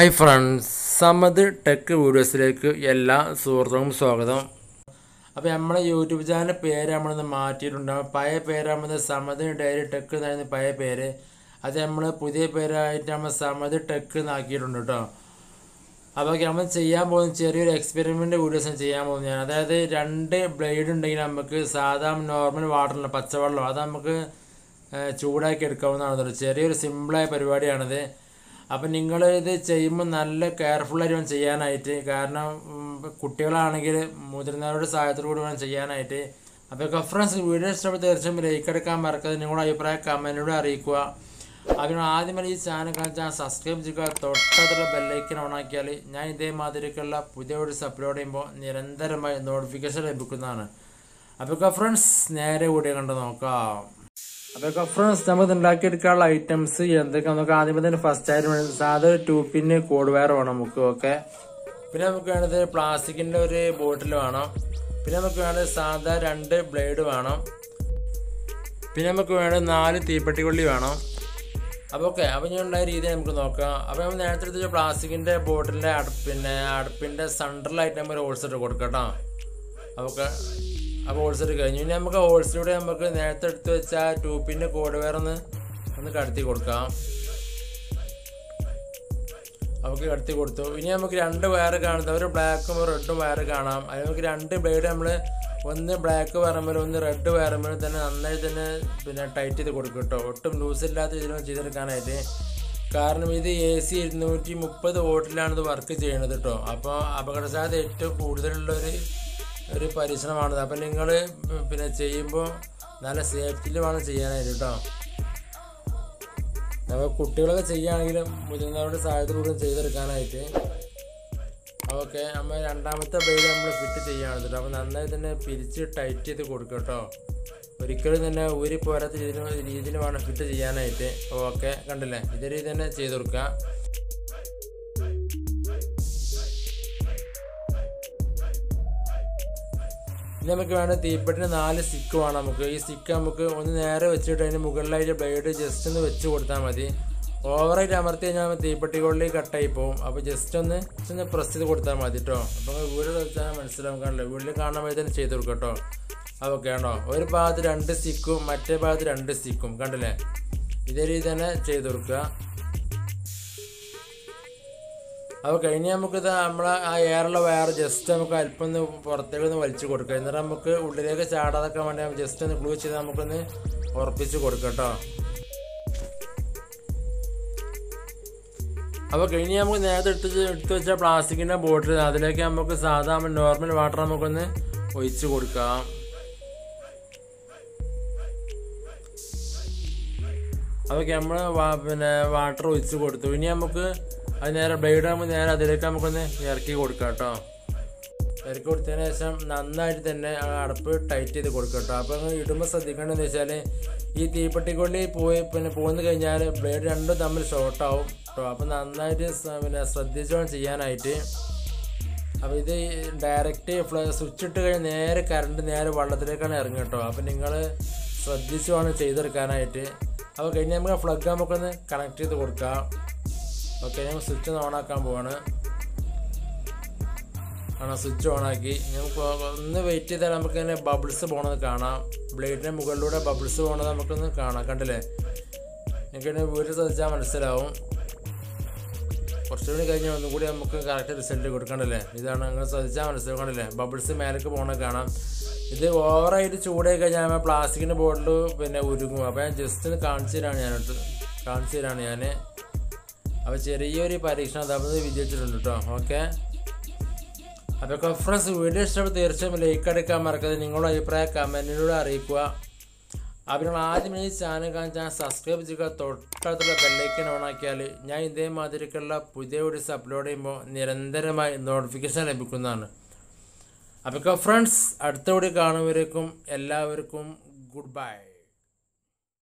hi friends Samath tech വീഡിയോസിലേക്ക് എല്ലാ സുഹൃത്തുക്കളും സ്വാഗതം അപ്പോൾ നമ്മളെ യൂട്യൂബ് ചാനൽ പേര് നമ്മളിന്ന് മാറ്റിയിട്ടുണ്ട് പഴയ പേരാകുമ്പോൾ സമത് ഡയറി ടെക് എന്നായിരുന്നു പഴയ പേര് അത് നമ്മൾ പുതിയ പേരായിട്ട് നമ്മൾ സമത് ടെക് എന്നാക്കിയിട്ടുണ്ട് കേട്ടോ അപ്പോൾ നമ്മൾ ചെയ്യാൻ പോകുന്ന ചെറിയൊരു എക്സ്പെരിമെൻ്റ് വീഡിയോസ് ചെയ്യാൻ പോകുന്നത് ഞാൻ അതായത് രണ്ട് ബ്ലേഡ് ഉണ്ടെങ്കിൽ നമുക്ക് സാധാരണ നോർമൽ വാട്ടറില്ല പച്ചവെള്ളം അത് നമുക്ക് ഏഹ്, ചൂടാക്കി എടുക്കാവുന്നതാണ് ചെറിയൊരു സിമ്പിളായ പരിപാടിയാണിത് അപ്പം നിങ്ങൾ ഇത് ചെയ്യുമ്പോൾ നല്ല കെയർഫുള്ളായിട്ട് വേണം ചെയ്യാനായിട്ട് കാരണം ഉം, കുട്ടികളാണെങ്കിൽ മുതിർന്നവരുടെ സഹായത്തോടു കൂടി വേണം ചെയ്യാനായിട്ട് അപ്പോൾ കഫറൻസ് വീഡിയോ ഇഷ്ടപ്പെട്ട് തീർച്ചയായും ലൈക്ക് എടുക്കാൻ മറക്കാതെ നിങ്ങളുടെ അഭിപ്രായം കമൻറ്റിലൂടെ അറിയിക്കുക അതിന് ആദ്യമേ ഈ ചാനൽ കാണിച്ചാൽ സബ്സ്ക്രൈബ് ചെയ്യുക തൊട്ടടുത്തുള്ള ബെല്ലൈക്കൻ ഓണാക്കിയാൽ ഞാൻ ഇതേമാതിരിക്കുള്ള പുതിയ വീഡിയോസ് അപ്ലോഡ് ചെയ്യുമ്പോൾ നിരന്തരമായി നോട്ടിഫിക്കേഷൻ ലഭിക്കുന്നതാണ് അപ്പോൾ ഫ്രണ്ട്സ് നേരെ വീഡിയോ കണ്ട് നോക്കാം അപ്പോൾ ഫ്രണ്ട്സ് നമുക്ക് ഉണ്ടാക്കിയെടുക്കാനുള്ള ഐറ്റംസ് എന്തൊക്കെ നമുക്ക് ആദ്യമേ തന്നെ ഫസ്റ്റ് ആയിട്ട് വേണ്ടത് സാധാ ഒരു ട്യൂബിന് കോഡ് വയർ വേണം നമുക്ക് ഓക്കെ പിന്നെ നമുക്ക് വേണ്ടത് പ്ലാസ്റ്റിക്കിന്റെ ഒരു ബോട്ടിൽ വേണം പിന്നെ നമുക്ക് വേണ്ടത് സാധാ രണ്ട് ബ്ലേഡ് വേണം പിന്നെ നമുക്ക് വേണ്ടത് നാല് തീപ്പെട്ടിക്കൊള്ളി വേണം അപ്പോൾ ഓക്കെ അപ്പോൾ ഞാൻ ഉണ്ടായ രീതി നമുക്ക് നോക്കാം അപ്പോൾ നമ്മൾ നേരത്തെ എടുത്ത പ്ലാസ്റ്റിക്കിൻ്റെ ബോട്ടിലിൻ്റെ അടുപ്പിൻ്റെ അടുപ്പിൻ്റെ സെൻട്രലായിട്ട് നമ്മൾ ഒരു ഹോൾസെറ്റ് കൊടുക്കാം കേട്ടോ അപ്പോൾ അപ്പോൾ ഹോൾസെറ്റ് കഴിഞ്ഞു ഇനി നമുക്ക് ഹോൾസെറ്റിലൂടെ നമുക്ക് നേരത്തെ എടുത്ത് വെച്ച ട്യൂബിൻ്റെ കോഡ് വെയർ ഒന്ന് ഒന്ന് കടത്തി കൊടുക്കാം നമുക്ക് കടത്തി കൊടുത്തു ഇനി നമുക്ക് രണ്ട് വയർ കാണുന്നത് ഒരു ബ്ലാക്കും ഒരു റെഡും വയർ കാണാം അതിൽ നമുക്ക് രണ്ട് ബ്ലേഡ് നമ്മൾ ഒന്ന് ബ്ലാക്ക് വയറുമ്പോൾ ഒന്ന് റെഡ് വയറുമ്പോൾ തന്നെ നന്നായി തന്നെ പിന്നെ ടൈറ്റ് ചെയ്ത് കൊടുക്കും കേട്ടോ ഒട്ടും ലൂസ് ഇല്ലാത്ത രീതിയിൽ ചെയ്തെടുക്കാനായിട്ട് കാരണം ഇത് എ സി ഇരുന്നൂറ്റി മുപ്പത് വോട്ടിലാണ് ഇത് വർക്ക് ചെയ്യുന്നത് കേട്ടോ അപ്പോൾ അപകട സാധ്യത ഏറ്റവും കൂടുതലുള്ള ഒരു ഒരു പരിശ്രമമാണിത് അപ്പം നിങ്ങൾ പിന്നെ ചെയ്യുമ്പോൾ നല്ല സേഫ്റ്റിയിൽ വേണം ചെയ്യാനായിട്ട് കേട്ടോ നമ്മൾ കുട്ടികളൊക്കെ ചെയ്യുകയാണെങ്കിലും മുതിർന്നവരുടെ സഹായത്തിലൂടെ ചെയ്തെടുക്കാനായിട്ട് ഓക്കെ നമ്മൾ രണ്ടാമത്തെ ബ്ലേഡ് നമ്മൾ ഫിറ്റ് ചെയ്യുകയാണ് കേട്ടോ അപ്പോൾ നന്നായി തന്നെ പിരിച്ച് ടൈറ്റ് ചെയ്ത് കൊടുക്കുക കേട്ടോ ഒരിക്കലും തന്നെ ഊരി പോരാത്ത രീതിയിൽ രീതിയിൽ വേണം ഫിറ്റ് ചെയ്യാനായിട്ട് ഓക്കെ കണ്ടില്ലേ ഇതേ രീതി തന്നെ ചെയ്ത് കൊടുക്കുക ഇനി നമുക്ക് വേണ്ട തീപ്പെട്ടിന് നാല് സ്റ്റിക്ക് വേണം നമുക്ക് ഈ സ്റ്റിക്ക് നമുക്ക് ഒന്ന് നേരെ വെച്ചിട്ട് അതിന് മുകളിലായിട്ട് ബ്ലേഡ് ജസ്റ്റ് ഒന്ന് വെച്ച് കൊടുത്താൽ മതി ഓവറായിട്ട് അമർത്തി കഴിഞ്ഞാൽ തീപ്പെട്ടി കൊള്ളി കട്ടായി പോകും അപ്പോൾ ജസ്റ്റ് ഒന്ന് just ഒന്ന് പ്രസ് ചെയ്ത് കൊടുത്താൽ മതി കേട്ടോ അപ്പോൾ വീട് വെച്ചാൽ മനസ്സിലാവും കാണില്ല വീട്ടിൽ കാണാൻ വേണ്ടി തന്നെ ചെയ്ത് കൊടുക്കാം കേട്ടോ അതൊക്കെ ആണോ ഒരു ഭാഗത്ത് രണ്ട് സ്റ്റിക്കും മറ്റേ ഭാഗത്ത് രണ്ട് സ്റ്റിക്കും കണ്ടില്ലേ ഇതേ രീതി തന്നെ ചെയ്ത് കൊടുക്കുക അപ്പോൾ കഴിഞ്ഞ് നമുക്കിത് നമ്മളെ ആ എയറുള്ള വയർ ജസ്റ്റ് നമുക്ക് അല്പം ഒന്ന് പുറത്തേക്ക് ഒന്ന് വലിച്ചു കൊടുക്കുക എന്നിട്ട് നമുക്ക് ഉള്ളിലേക്ക് ചാടാതൊക്കെ വേണ്ടി ജസ്റ്റ് ഒന്ന് ഗ്ലൂ ചെയ്ത് നമുക്കൊന്ന് ഉറപ്പിച്ച് കൊടുക്കാം കേട്ടോ അപ്പോൾ കഴിഞ്ഞ് നമുക്ക് നേരത്തെ എടുത്ത് എടുത്ത് വെച്ച പ്ലാസ്റ്റിക്കിൻ്റെ ബോട്ടിൽ അതിലേക്ക് നമുക്ക് സാധാരണ നോർമൽ വാട്ടർ നമുക്കൊന്ന് ഒഴിച്ച് കൊടുക്കാം അപ്പോൾ നമ്മൾ പിന്നെ വാട്ടർ ഒഴിച്ച് കൊടുത്തു ഇനി നമുക്ക് അത് നേരെ ബ്ലേഡ് ആകുമ്പോൾ നേരെ അതിലേക്ക് നമുക്കൊന്ന് ഇറക്കി കൊടുക്കാം കേട്ടോ ഇറക്കി കൊടുത്തതിന് ശേഷം നന്നായിട്ട് തന്നെ ആ അടപ്പ് ടൈറ്റ് ചെയ്ത് കൊടുക്കുക കേട്ടോ അപ്പോൾ നിങ്ങൾ ഇടുമ്പോൾ ശ്രദ്ധിക്കേണ്ടതെന്ന് വെച്ചാൽ ഈ തീപ്പെട്ടിക്കൊള്ളി പോയി പിന്നെ പോന്നു കഴിഞ്ഞാൽ ബ്ലേഡ് രണ്ടും തമ്മിൽ ഷോർട്ടാവും കേട്ടോ അപ്പോൾ നന്നായിട്ട് സ- പിന്നെ ശ്രദ്ധിച്ച് വേണം ചെയ്യാനായിട്ട് അപ്പോൾ ഇത് ഡയറക്റ്റ് ഫ്ല സ്വിച്ച് ഇട്ട് കഴിഞ്ഞാൽ നേരെ കറണ്ട് നേരെ വെള്ളത്തിലേക്കാണ് ഇറങ്ങുക കേട്ടോ അപ്പോൾ നിങ്ങൾ ശ്രദ്ധിച്ച് വേണം ചെയ്തെടുക്കാനായിട്ട് അപ്പോൾ കഴിഞ്ഞ് നമുക്ക് ഫ്ലഗ് നമുക്കൊന്ന് കണക്ട് ചെയ്ത് കൊടുക്കാം ഓക്കെ ഞാൻ സ്വിച്ച് ഒന്ന് ഓണാക്കാൻ പോവാണ് ആണോ സ്വിച്ച് ഓണാക്കി നമുക്ക് ഒന്ന് വെയിറ്റ് ചെയ്താൽ നമുക്ക് തന്നെ ബബിൾസ് പോണത് കാണാം ബ്ലേഡിൻ്റെ മുകളിലൂടെ ബബിൾസ് പോണത് നമുക്കൊന്ന് കാണാം കണ്ടില്ലേ എനിക്ക് വീട്ടിൽ ശ്രദ്ധിച്ചാൽ മനസ്സിലാവും കുറച്ചുകൂടി കഴിഞ്ഞാൽ ഒന്നും കൂടി നമുക്ക് കറക്റ്റ് റിസൾട്ട് കൊടുക്കണ്ടല്ലേ ഇതാണ് നിങ്ങൾ ശ്രദ്ധിച്ചാൽ മനസ്സിലാക്കണ്ടല്ലേ ബബിൾസ് മേലേക്ക് പോകണത് കാണാം ഇത് ഓവറായിട്ട് ചൂടായി കഴിഞ്ഞാൽ നമ്മൾ പ്ലാസ്റ്റിക്കിൻ്റെ ബോട്ടിൽ പിന്നെ ഉരുങ്ങും അപ്പോൾ ഞാൻ ജസ്റ്റ് ഒന്ന് കാണിച്ചു തരാണ് ഞാനിട്ട് കാണിച്ചു തരാണ് ഞാൻ അപ്പോൾ ചെറിയൊരു പരീക്ഷണം തമ്മിൽ വിജയിച്ചിട്ടുണ്ട് കേട്ടോ ഓക്കെ അപ്പോൾ കോൺഫറൻസ് വീഡിയോ ഇഷ്ടപ്പെട്ട് തീർച്ചയായും ലൈക്ക് എടുക്കാൻ മറക്കാതെ നിങ്ങളുടെ അഭിപ്രായം കമൻറ്റിലൂടെ അറിയിക്കുക അപ്പോൾ നിങ്ങൾ ആദ്യം ഈ ചാനൽ കാണിച്ചാൽ സബ്സ്ക്രൈബ് ചെയ്യുക തൊട്ടടുത്തുള്ള ബെല്ലൈക്കൻ ഓണാക്കിയാൽ ഞാൻ ഇതേമാതിരിക്കുള്ള പുതിയ വീഡിയോസ് അപ്ലോഡ് ചെയ്യുമ്പോൾ നിരന്തരമായി നോട്ടിഫിക്കേഷൻ ലഭിക്കുന്നതാണ് അപ്പോൾ ഫ്രണ്ട്സ് അടുത്ത വീഡിയോ കാണുമ്പോഴേക്കും എല്ലാവർക്കും ഗുഡ് ബൈ